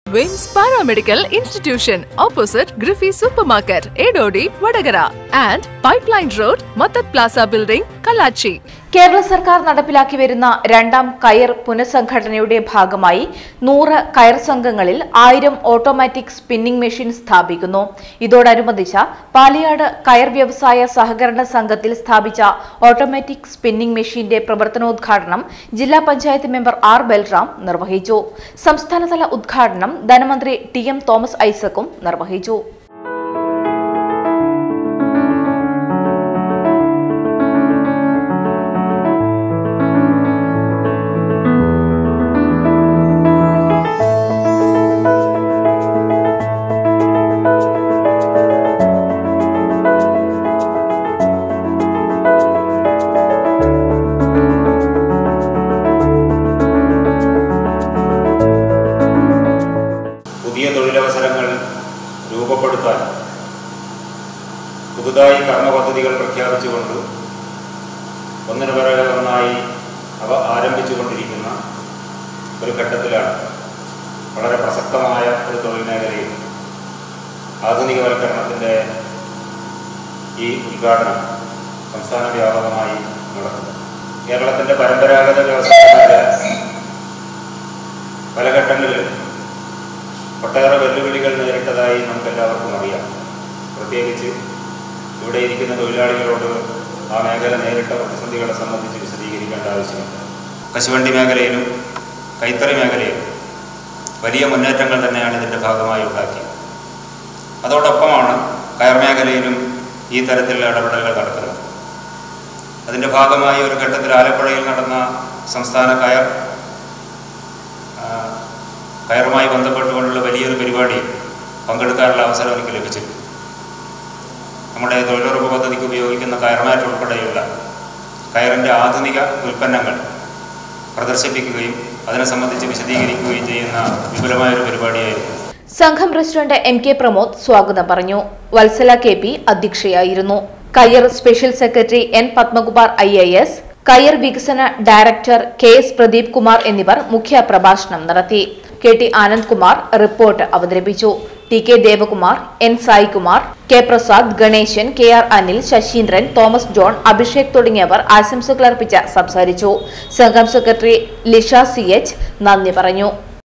വിംസ് paramedical institution opposite ഗ്രിഫി supermarket Edodi Vadakara and pipeline road മത്തത് plaza building Kallachi Kerala സർക്കാർ നടപ്പിലാക്കി വരുന്ന രണ്ടാം കയർ പുനഃസംഘടനയുടെ ഭാഗമായി നൂറ് കയർ സംഘങ്ങളിൽ ആയിരം ഓട്ടോമാറ്റിക് സ്പിന്നിംഗ് മെഷീൻ സ്ഥാപിക്കുന്നു ഇതോടനുബന്ധിച്ച പാലിയാട് കയർ വ്യവസായ സഹകരണ സംഘത്തിൽ സ്ഥാപിച്ച ഓട്ടോമാറ്റിക് സ്പിന്നിംഗ് മെഷീന്റെ പ്രവർത്തനോദ്ഘാടനം ജില്ലാ പഞ്ചായത്ത് മെമ്പർ ആർ ബൽറാം നിർവഹിച്ചു സംസ്ഥാനതല ഉദ്ഘാടനം ധനമന്ത്രി ടി എം തോമസ് ഐസക്കും നിർവഹിച്ചു പുതിയ തൊഴിലവസരങ്ങൾ രൂപപ്പെടുത്താൻ പുതുതായി കർമ്മപദ്ധതികൾ പ്രഖ്യാപിച്ചുകൊണ്ട് ഒന്നിനു പിറകെ ഒന്നായി അവ ആരംഭിച്ചുകൊണ്ടിരിക്കുന്ന ഒരു ഘട്ടത്തിലാണ് വളരെ പ്രസക്തമായ ഒരു തൊഴിൽ മേഖലയിൽ ആധുനികവൽക്കരണത്തിൻ്റെ ഈ ഉദ്ഘാടനം സംസ്ഥാന വ്യാപകമായി നടക്കുന്നത് കേരളത്തിൻ്റെ പരമ്പരാഗത വ്യവസായ മേഖല പല ഘട്ടങ്ങളിൽ ഒട്ടേറെ വെല്ലുവിളികൾ നേരിട്ടതായി നമുക്കെല്ലാവർക്കും അറിയാം പ്രത്യേകിച്ച് ഇവിടെ ഇരിക്കുന്ന തൊഴിലാളികളോട് ആ മേഖല നേരിട്ട പ്രതിസന്ധികളെ സംബന്ധിച്ച് വിശദീകരിക്കേണ്ട ആവശ്യമുണ്ട് കശുവണ്ടി മേഖലയിലും കൈത്തറി മേഖലയിലും വലിയ മുന്നേറ്റങ്ങൾ തന്നെയാണ് ഇതിൻ്റെ ഭാഗമായി ഉണ്ടാക്കിയത് അതോടൊപ്പമാണ് കയർ മേഖലയിലും ഈ തരത്തിലുള്ള ഇടപെടലുകൾ നടത്തുന്നത് അതിൻ്റെ ഭാഗമായി ഒരു ഘട്ടത്തിൽ ആലപ്പുഴയിൽ നടന്ന സംസ്ഥാന കയർ ആ, കയറുമായി ബന്ധപ്പെട്ടുകൊണ്ടുള്ള വലിയൊരു പരിപാടി പങ്കെടുക്കാനുള്ള അവസരം എനിക്ക് ലഭിച്ചിട്ടുണ്ട് നമ്മുടെ തൊഴിലുറപ്പ് പദ്ധതിക്ക് ഉപയോഗിക്കുന്ന കയർമാറ്റ് ഉൾപ്പെടെയുള്ള കയറിൻ്റെ ആധുനിക ഉൽപ്പന്നങ്ങൾ പ്രദർശിപ്പിക്കുകയും അതിനെ സംബന്ധിച്ച് വിശദീകരിക്കുകയും ചെയ്യുന്ന വിപുലമായൊരു പരിപാടിയായിരുന്നു സംഘം പ്രസിഡന്റ് എം കെ പ്രമോദ് സ്വാഗതം പറഞ്ഞു വത്സല കെ പി അധ്യക്ഷയായിരുന്നു coir special secretary N Padmakumar I A S coir വികസന director K S Pradeep Kumar എന്നിവർ മുഖ്യ പ്രഭാഷണം നടത്തി K T Anand Kumar report അവതരിപ്പിച്ചു T K Devakumar N Saikumar K Prasad Ganesan K R Anil Sasindran Thomas John Abhishek തുടങ്ങിയവർ ആശംസകൾ അർപ്പിച്ച് സംസാരിച്ചു സംഘം സെക്രട്ടറി ലിഷ സി എച്ച് നന്ദി പറഞ്ഞു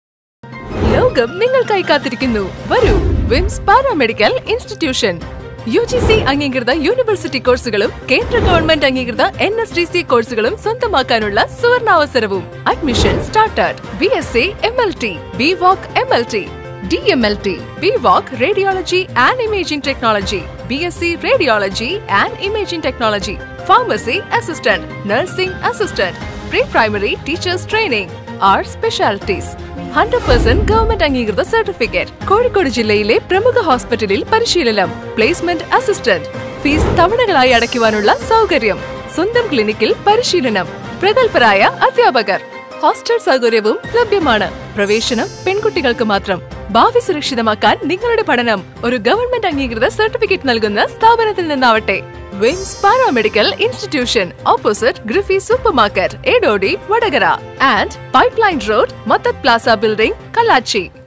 ലോകം നിങ്ങൾക്കായി കാത്തിരിക്കുന്നു വരൂ VIMS paramedical institution U G C അംഗീകൃത യൂണിവേഴ്സിറ്റി കോഴ്സുകളും കേന്ദ്ര ഗവൺമെന്റ് അംഗീകൃത എൻ എസ് ഡി സി കോഴ്സുകളും സ്വന്തമാക്കാനുള്ള സുവർണാവസരവും admission started B S C M L T B voc M L T D M L T B voc radiology and imaging technology B S C radiology and imaging technology pharmacy assistant nursing assistant pre primary teachers training our specialities hundred percent government അംഗീകൃത certificate Kozhikode ജില്ലയിലെ പ്രമുഖ ഹോസ്പിറ്റലിൽ പരിശീലനം placement assistant fees തവണകളായി അടയ്ക്കുവാനുള്ള സൗകര്യം സ്വന്തം ക്ലിനിക്കിൽ പരിശീലനം പ്രഗത്ഭരായ അധ്യാപകർ ഹോസ്റ്റൽ സൗകര്യവും ലഭ്യമാണ് പ്രവേശനം പെൺകുട്ടികൾക്ക് മാത്രം ഭാവി സുരക്ഷിതമാക്കാൻ നിങ്ങളുടെ പഠനം ഒരു ഗവൺമെന്റ് അംഗീകൃത സർട്ടിഫിക്കറ്റ് നൽകുന്ന സ്ഥാപനത്തിൽ നിന്നാവട്ടെ വിംസ് പാരാമെഡിക്കൽ ഇൻസ്റ്റിറ്റ്യൂഷൻ ഓപ്പോസിറ്റ് ഗ്രിഫി supermarket Edodi Vadakara and pipeline road മത്തത് പ്ലാസ ബിൽഡിംഗ് കല്ലാച്ചി